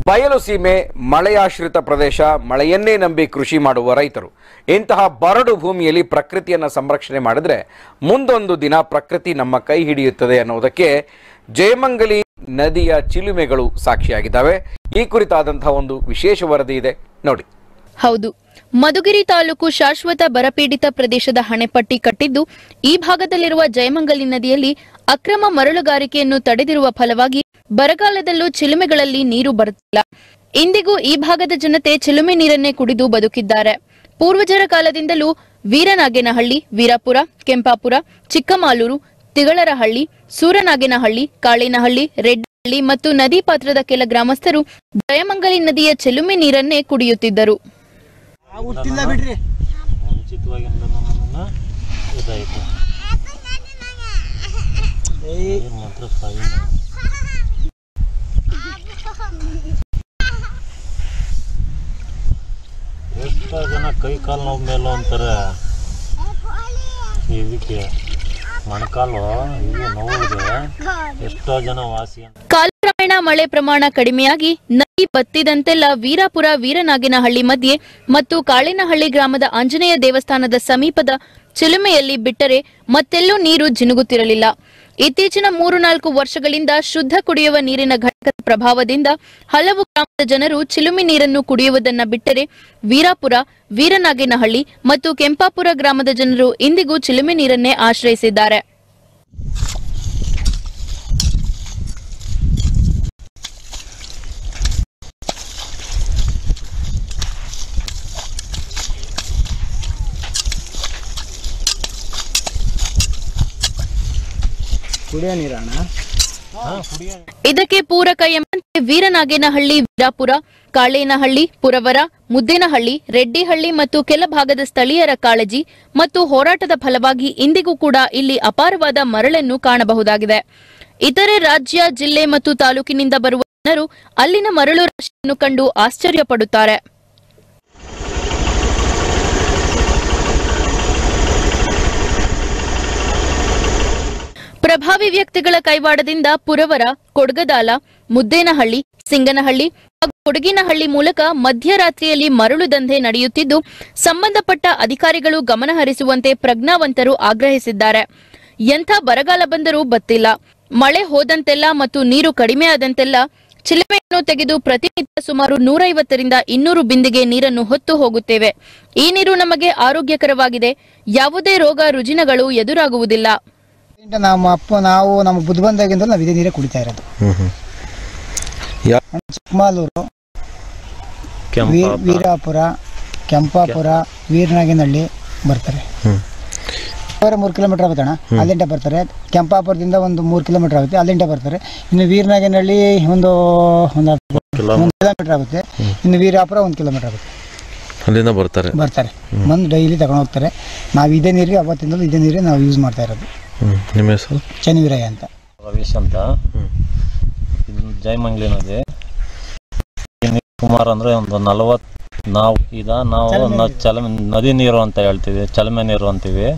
ಬಯಲು ಸೀಮೆ ಮಳೆಯಾಶ್ರಿತ ಪ್ರದೇಶ ಮಳೆಯನ್ನೇ ನಂಬಿ ಕೃಷಿ ಮಾಡುವ ರೈತರು ಇಂತಹ ಬರಡು ಭೂಮಿಯಲ್ಲಿ ಪ್ರಕೃತಿಯನ್ನು ಸಂರಕ್ಷಣೆ ಮಾಡಿದ್ರೆ ಮುಂದೊಂದು ದಿನ ಪ್ರಕೃತಿ ನಮ್ಮ ಕೈ ಹಿಡಿಯುತ್ತದೆ ಅನ್ನೋದಕ್ಕೆ ಜಯಮಂಗಲಿ ನದಿಯ ಚಿಲುಮೆಗಳು ಸಾಕ್ಷಿಯಾಗಿದ್ದಾವೆ ಈ ಕುರಿತಾದಂತಹ ಒಂದು ವಿಶೇಷ ವರದಿ ಇದೆ ನೋಡಿ ಹೌದು ಮಧುಗಿರಿ ತಾಲೂಕು ಶಾಶ್ವತ ಬರಪೀಡಿತ ಪ್ರದೇಶದ ಹಣೆಪಟ್ಟಿ ಕಟ್ಟಿದ್ದು ಈ ಭಾಗದಲ್ಲಿರುವ ಜಯಮಂಗಲಿ ನದಿಯಲ್ಲಿ ಅಕ್ರಮ ಮರಳುಗಾರಿಕೆಯನ್ನು ತಡೆದಿರುವ ಫಲವಾಗಿ ಬರಗಾಲದಲ್ಲೂ ಚಿಲುಮೆಗಳಲ್ಲಿ ನೀರು ಬರುತ್ತಿಲ್ಲ ಇಂದಿಗೂ ಈ ಭಾಗದ ಜನತೆ ಚಿಲುಮೆ ನೀರನ್ನೇ ಕುಡಿದು ಬದುಕಿದ್ದಾರೆ ಪೂರ್ವಜರ ಕಾಲದಿಂದಲೂ ವೀರನಾಗೇನಹಳ್ಳಿ ವೀರಾಪುರ ಕೆಂಪಾಪುರ ಚಿಕ್ಕಮಾಲೂರು ತಿಗಳರಹಳ್ಳಿ ಸೂರನಾಗೇನಹಳ್ಳಿ ಕಾಳೇನಹಳ್ಳಿ ರೆಡ್ಡಹಳ್ಳಿ ಮತ್ತು ನದಿ ಪಾತ್ರದ ಕೆಲ ಗ್ರಾಮಸ್ಥರು ಜಯಮಂಗಲಿ ನದಿಯ ಚಿಲುಮೆ ನೀರನ್ನೇ ಕುಡಿಯುತ್ತಿದ್ದರು ಹುಟ್ಟಿಲ್ಲ ಬಿಡ್ರಿ ಮುಂಚಿತವಾಗಿಂದ ನಮ್ಮನ್ನ ಇದಾಯಿತು ನೀರು ಮಾತ್ರ ಫೈನ್ ಎಷ್ಟೋ ಜನ ಕೈ ಕಾಲು ನೋವು ಮೇಲೂ ಅಂತಾರೆ ಇದಕ್ಕೆ ಮೊಣಕಾಲು ಇದು ನೋವಿಗೆ ಎಷ್ಟೋ ಜನ ವಾಸಿ ಅಂತ ಕಾಲಕ್ರಮೇಣ ಮಳೆ ಪ್ರಮಾಣ ಕಡಿಮೆಯಾಗಿ ನದಿ ಬತ್ತಿದಂತೆಲ್ಲ ವೀರಾಪುರ ವೀರನಾಗಿನಹಳ್ಳಿ ಮಧ್ಯೆ ಮತ್ತು ಕಾಳಿನಹಳ್ಳಿ ಗ್ರಾಮದ ಆಂಜನೇಯ ದೇವಸ್ಥಾನದ ಸಮೀಪದ ಚಿಲುಮೆಯಲ್ಲಿ ಬಿಟ್ಟರೆ ಮತ್ತೆಲ್ಲೂ ನೀರು ಜಿನುಗುತ್ತಿರಲಿಲ್ಲ ಇತ್ತೀಚಿನ ಮೂರು ನಾಲ್ಕು ವರ್ಷಗಳಿಂದ ಶುದ್ಧ ಕುಡಿಯುವ ನೀರಿನ ಘಟಕದ ಪ್ರಭಾವದಿಂದ ಹಲವು ಗ್ರಾಮದ ಜನರು ಚಿಲುಮೆ ನೀರನ್ನು ಕುಡಿಯುವುದನ್ನ ಬಿಟ್ಟರೆ ವೀರಾಪುರ ವೀರನಾಗೇನಹಳ್ಳಿ ಮತ್ತು ಕೆಂಪಾಪುರ ಗ್ರಾಮದ ಜನರು ಇಂದಿಗೂ ಚಿಲುಮೆ ನೀರನ್ನೇ ಆಶ್ರಯಿಸಿದ್ದಾರೆ ಕುಡಿಯೋ ನೀರಣ್ಣ ಹಾಂ ಕುಡಿಯೋ ಇದಕ್ಕೆ ಪೂರಕ ಎಂಬಂತೆ ವೀರನಾಗೇನಹಳ್ಳಿ ವೀರಾಪುರ ಕಾಳೇನಹಳ್ಳಿ ಪುರವರ ಮುದ್ದೇನಹಳ್ಳಿ ರೆಡ್ಡಿಹಳ್ಳಿ ಮತ್ತು ಕೆಲ ಭಾಗದ ಸ್ಥಳೀಯರ ಕಾಳಜಿ ಮತ್ತು ಹೋರಾಟದ ಫಲವಾಗಿ ಇಂದಿಗೂ ಕೂಡ ಇಲ್ಲಿ ಅಪಾರವಾದ ಮರಳನ್ನು ಕಾಣಬಹುದಾಗಿದೆ ಇತರೆ ರಾಜ್ಯ ಜಿಲ್ಲೆ ಮತ್ತು ತಾಲೂಕಿನಿಂದ ಬರುವ ಜನರು ಅಲ್ಲಿನ ಮರಳು ರಾಶಿಯನ್ನು ಕಂಡು ಆಶ್ಚರ್ಯ ಪಡುತ್ತಾರೆ ಪ್ರಭಾವಿ ವ್ಯಕ್ತಿಗಳ ಕೈವಾಡದಿಂದ ಪುರವರ ಕೊಡಗದಾಲ ಮುದ್ದೇನಹಳ್ಳಿ ಸಿಂಗನಹಳ್ಳಿ ಹಾಗೂ ಕೊಡಗಿನಹಳ್ಳಿ ಮೂಲಕ ಮಧ್ಯರಾತ್ರಿಯಲ್ಲಿ ಮರಳು ದಂಧೆ ನಡೆಯುತ್ತಿದ್ದು ಸಂಬಂಧಪಟ್ಟ ಅಧಿಕಾರಿಗಳು ಗಮನ ಹರಿಸುವಂತೆ ಪ್ರಜ್ಞಾವಂತರು ಆಗ್ರಹಿಸಿದ್ದಾರೆ ಎಂಥ ಬರಗಾಲ ಬಂದರೂ ಬತ್ತಿಲ್ಲ ಮಳೆ ಹೋದಂತೆಲ್ಲ ಮತ್ತು ನೀರು ಕಡಿಮೆಯಾದಂತೆಲ್ಲ ಚಿಲುಮೆಯನ್ನು ತೆಗೆದು ಪ್ರತಿನಿತ್ಯ ಸುಮಾರು ನೂರೈವತ್ತರಿಂದ ಇನ್ನೂರು ಬಿಂದಿಗೆ ನೀರನ್ನು ಹೊತ್ತು ಹೋಗುತ್ತೇವೆ ಈ ನೀರು ನಮಗೆ ಆರೋಗ್ಯಕರವಾಗಿದೆ ಯಾವುದೇ ರೋಗ ರುಜಿನಗಳು ಎದುರಾಗುವುದಿಲ್ಲ ನಮ್ಮ ಅಪ್ಪ ನಾವು ನಮ್ಮ ಬುದ್ಧಿ ಬಂದಾಗಿಂದ ನಾವು ಇದೇ ನೀರೇ ಕುಡಿತಾ ಇರೋದು ಚಿಕ್ಕಮಾಲೂರು ವೀ- ವೀರಾಪುರ ಕೆಂಪಾಪುರ ವೀರನಾಗಿನಹಳ್ಳಿ ಬರ್ತಾರೆ ಅವರ ಮೂರು ಕಿಲೋಮೀಟರ್ ಆಗುತ್ತೆ ಅಣ್ಣ ಅಲ್ಲಿಂದ ಬರ್ತಾರೆ ಕೆಂಪಾಪುರದಿಂದ ಒಂದು ಮೂರು ಕಿಲೋಮೀಟರ್ ಆಗುತ್ತೆ ಅಲ್ಲಿಂದ ಬರ್ತಾರೆ ಇನ್ನು ವೀರನಾಗಿನಹಳ್ಳಿ ಒಂದು ಒಂದು ಒಂದು ಕಿಲೋಮೀಟರ್ ಆಗುತ್ತೆ ಇನ್ನು ವೀರಾಪುರ ಒಂದು ಕಿಲೋಮೀಟರ್ ಆಗುತ್ತೆ ಅಲ್ಲಿಂದ ಬರ್ತಾರೆ ಬರ್ತಾರೆ ಬಂದು ಡೈಲಿ ತಗೊಂಡು ಹೋಗ್ತಾರೆ ನಾವು ಇದೇ ನೀರಿಗೆ ಅವತ್ತಿಂದಲೂ ಇದೇ ನೀರೇ ನಾವು ಯೂಸ್ ಮಾಡ್ತಾ ಇರೋದು ಹ್ಞೂ ನಿಮ್ಮ ಹೆಸರು ಚನ್ನವೀರಯ್ಯ ಅಂತ ರವೀಶ್ ಅಂತ ಇದು ಜಯಮಂಗ್ಲಿ ನದಿ ಈ ನೀರು ಸುಮಾರು ಅಂದರೆ ಒಂದು ನಲವತ್ತು ನಾವು ಇದ ನಾವು ನ- ಚಲಮೆ ನದಿ ನೀರು ಅಂತ ಹೇಳ್ತೀವಿ ಚಲಮೆ ನೀರು ಅಂತೀವಿ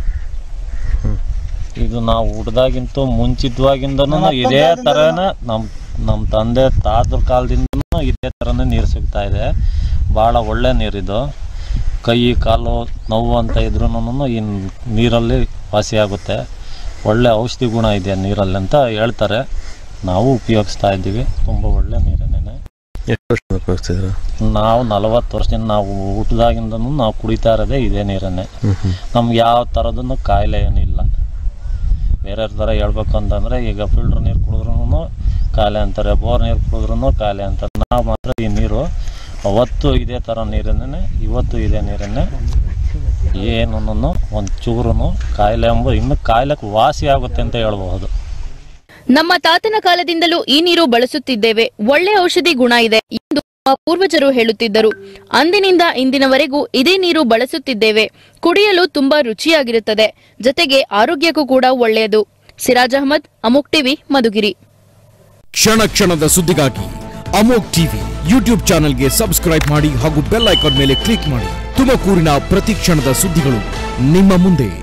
ಇದು ನಾವು ಹುಡ್ದಾಗಿಂತೂ ಮುಂಚಿತವಾಗಿಂದನೂ ಇದೇ ಥರನೇ ನಮ್ಮ ನಮ್ಮ ತಂದೆ ತಾತರ ಕಾಲದಿಂದನೂ ಇದೇ ಥರನೇ ನೀರು ಸಿಗ್ತಾ ಇದೆ ಭಾಳ ಒಳ್ಳೆ ನೀರಿದು ಕೈ ಕಾಲು ನೋವು ಅಂತ ಇದ್ರೂ ಈ ನೀರಲ್ಲಿ ವಾಸಿಯಾಗುತ್ತೆ ಒಳ್ಳೆ ಔಷಧಿ ಗುಣ ಇದೆ ನೀರಲ್ಲಿ ಅಂತ ಹೇಳ್ತಾರೆ ನಾವು ಉಪಯೋಗಿಸ್ತಾ ಇದ್ದೀವಿ ತುಂಬ ಒಳ್ಳೆ ನೀರನ್ನೇ ಎಷ್ಟು ವರ್ಷ ಉಪಯೋಗಿಸ್ತಿದ್ರ ನಾವು ನಲವತ್ತು ವರ್ಷದಿಂದ ನಾವು ಹುಟ್ಟಿದಾಗಿಂದನೂ ನಾವು ಕುಡಿತಾ ಇರೋದೇ ಇದೇ ನೀರನ್ನೇ ಹ್ಞೂ ಹ್ಞೂ ನಮ್ಗೆ ಯಾವ ಥರದನ್ನು ಕಾಯಿಲೆ ಏನಿಲ್ಲ ಬೇರೆ ಥರ ಹೇಳ್ಬೇಕು ಅಂತಂದರೆ ಈಗ ಫಿಲ್ಟ್ರ್ ನೀರು ಕುಡಿದ್ರೂ ಕಾಯಿಲೆ ಅಂತಾರೆ ಬೋರ್ ನೀರು ಕುಡಿದ್ರೂ ಕಾಯಿಲೆ ಅಂತಾರೆ ನಾವು ಮಾತ್ರ ಈ ನೀರು ಅವತ್ತು ಇದೇ ಥರ ನೀರನ್ನೇ ಇವತ್ತು ಇದೇ ನೀರನ್ನೇ ಏನನ್ನು ಒಂದು ಚೂರು ಕಾಯಿಲೆ ಎಂಬ ಇನ್ನು ಕಾಯಿಲೆ ವಾಸಿ ಆಗುತ್ತೆ ಅಂತ ಹೇಳ್ಬಹುದು ನಮ್ಮ ತಾತನ ಕಾಲದಿಂದಲೂ ಈ ನೀರು ಬಳಸುತ್ತಿದ್ದೇವೆ ಒಳ್ಳೆ ಔಷಧಿ ಗುಣ ಇದೆ ಎಂದು ನಮ್ಮ ಪೂರ್ವಜರು ಹೇಳುತ್ತಿದ್ದರು ಅಂದಿನಿಂದ ಇಂದಿನವರೆಗೂ ಇದೇ ನೀರು ಬಳಸುತ್ತಿದ್ದೇವೆ ಕುಡಿಯಲು ತುಂಬಾ ರುಚಿಯಾಗಿರುತ್ತದೆ ಜೊತೆಗೆ ಆರೋಗ್ಯಕ್ಕೂ ಕೂಡ ಒಳ್ಳೆಯದು ಸಿರಾಜ್ ಅಹಮದ್ ಅಮುಕ್ ಟಿವಿ ಮಧುಗಿರಿ ಕ್ಷಣ ಕ್ಷಣದ ಸುದ್ದಿಗಾಗಿ ಅಮೋಕ್ ಟಿವಿ ಯೂಟ್ಯೂಬ್ ಚಾನೆಲ್ಗೆ ಸಬ್ಸ್ಕ್ರೈಬ್ ಮಾಡಿ ಹಾಗೂ ಬೆಲ್ ಐಕಾನ್ ಮೇಲೆ ಕ್ಲಿಕ್ ಮಾಡಿ ತುಮಕೂರಿನ ಪ್ರತಿ ಕ್ಷಣದ ಸುದ್ದಿಗಳು ನಿಮ್ಮ ಮುಂದೆ